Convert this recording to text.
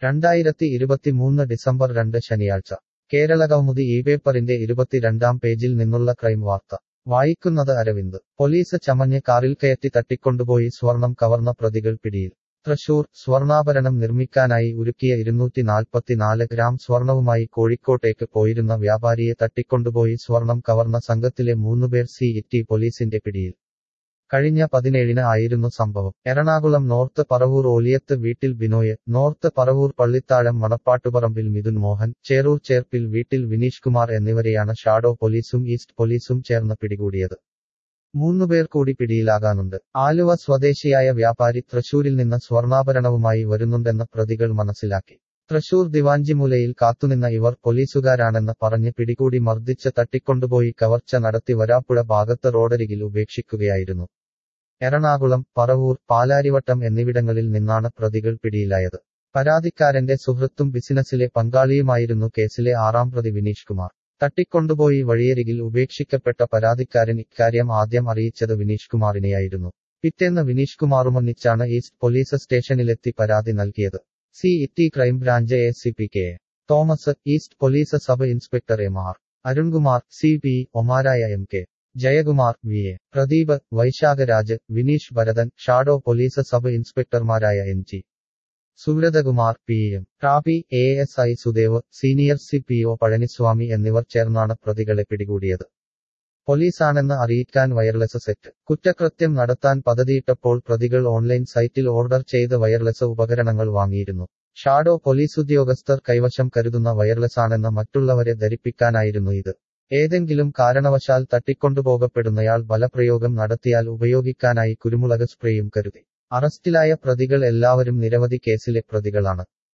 രണ്ടായിരത്തി ഇരുപത്തിമൂന്ന് ഡിസംബർ രണ്ട് ശനിയാഴ്ച കേരളകൗമുദി ഈ പേപ്പറിന്റെ ഇരുപത്തിരണ്ടാം പേജിൽ നിന്നുള്ള ക്രൈം വാർത്ത വായിക്കുന്നത് അരവിന്ദ് പോലീസ് ചമഞ്ഞ് കാറിൽ കയറ്റി തട്ടിക്കൊണ്ടുപോയി സ്വർണം കവർന്ന പ്രതികൾ പിടിയിൽ തൃശൂർ സ്വർണ്ണാഭരണം നിർമ്മിക്കാനായി ഉരുക്കിയ ഇരുന്നൂറ്റി നാൽപ്പത്തിനാല് ഗ്രാം സ്വർണവുമായി കോഴിക്കോട്ടേക്ക് പോയിരുന്ന വ്യാപാരിയെ തട്ടിക്കൊണ്ടുപോയി സ്വർണം കവർന്ന സംഘത്തിലെ മൂന്നുപേർ സി ഇറ്റി പോലീസിന്റെ പിടിയിൽ കഴിഞ്ഞ പതിനേഴിന് ആയിരുന്നു സംഭവം എറണാകുളം നോർത്ത് പറവൂർ ഓലിയത്ത് വീട്ടിൽ ബിനോയ് നോർത്ത് പറവൂർ പള്ളിത്താഴം മണപ്പാട്ടുപറമ്പിൽ മിഥുൻ മോഹൻ ചേറൂർ ചേർപ്പിൽ വീട്ടിൽ വിനീഷ് കുമാർ എന്നിവരെയാണ് ഷാഡോ പോലീസും ഈസ്റ്റ് പോലീസും ചേർന്ന് പിടികൂടിയത് മൂന്നുപേർ കൂടി പിടിയിലാകാനുണ്ട് ആലുവ സ്വദേശിയായ വ്യാപാരി തൃശൂരിൽ നിന്ന് സ്വർണ്ണാഭരണവുമായി വരുന്നുണ്ടെന്ന് പ്രതികൾ മനസ്സിലാക്കി തൃശൂർ ദിവാഞ്ചിമൂലയിൽ കാത്തുനിന്ന ഇവർ പോലീസുകാരാണെന്ന് പറഞ്ഞ് പിടികൂടി മർദ്ദിച്ച് തട്ടിക്കൊണ്ടുപോയി കവർച്ച നടത്തി വരാപ്പുഴ ഭാഗത്ത് റോഡരികിൽ ഉപേക്ഷിക്കുകയായിരുന്നു എറണാകുളം പറവൂർ പാലാരിവട്ടം എന്നിവിടങ്ങളിൽ നിന്നാണ് പ്രതികൾ പിടിയിലായത് പരാതിക്കാരന്റെ സുഹൃത്തും ബിസിനസ്സിലെ പങ്കാളിയുമായിരുന്നു കേസിലെ ആറാം പ്രതി വിനീഷ് കുമാർ തട്ടിക്കൊണ്ടുപോയി വഴിയരികിൽ ഉപേക്ഷിക്കപ്പെട്ട പരാതിക്കാരൻ ഇക്കാര്യം ആദ്യം അറിയിച്ചത് വിനീഷ് കുമാറിനെയായിരുന്നു പിറ്റേന്ന് വിനീഷ് കുമാറുമൊന്നിച്ചാണ് ഈസ്റ്റ് പോലീസ് സ്റ്റേഷനിലെത്തി പരാതി നൽകിയത് city crime branch A C P K Thomas east police sub inspector M R Arunkumar C P ഒമാരായ M K Jayakumar V A Pradeep Vaishakharaj Vineesh Bharathan shadow police sub ഇൻസ്പെക്ടർമാരായ N G Subrathakumar P M Rabi A S I Sudev senior C P O Palaniswamy എന്നിവർ ചേർന്നാണ് പ്രതികളെ പിടികൂടിയത് പോലീസാണെന്ന് അറിയിക്കാൻ wireless set കുറ്റകൃത്യം നടത്താൻ പദ്ധതിയിട്ടപ്പോൾ പ്രതികൾ ഓൺലൈൻ സൈറ്റിൽ ഓർഡർ ചെയ്ത് വയർലെസ് ഉപകരണങ്ങൾ വാങ്ങിയിരുന്നു ഷാഡോ പോലീസ് ഉദ്യോഗസ്ഥർ കൈവശം കരുതുന്ന വയർലെസ്സാണെന്ന് മറ്റുള്ളവരെ ധരിപ്പിക്കാനായിരുന്നു ഇത് ഏതെങ്കിലും കാരണവശാൽ തട്ടിക്കൊണ്ടുപോകപ്പെടുന്നയാൾ ബലപ്രയോഗം നടത്തിയാൽ ഉപയോഗിക്കാനായി കുരുമുളക് സ്പ്രേയും കരുതി അറസ്റ്റിലായ പ്രതികൾ എല്ലാവരും നിരവധി കേസിലെ പ്രതികളാണ്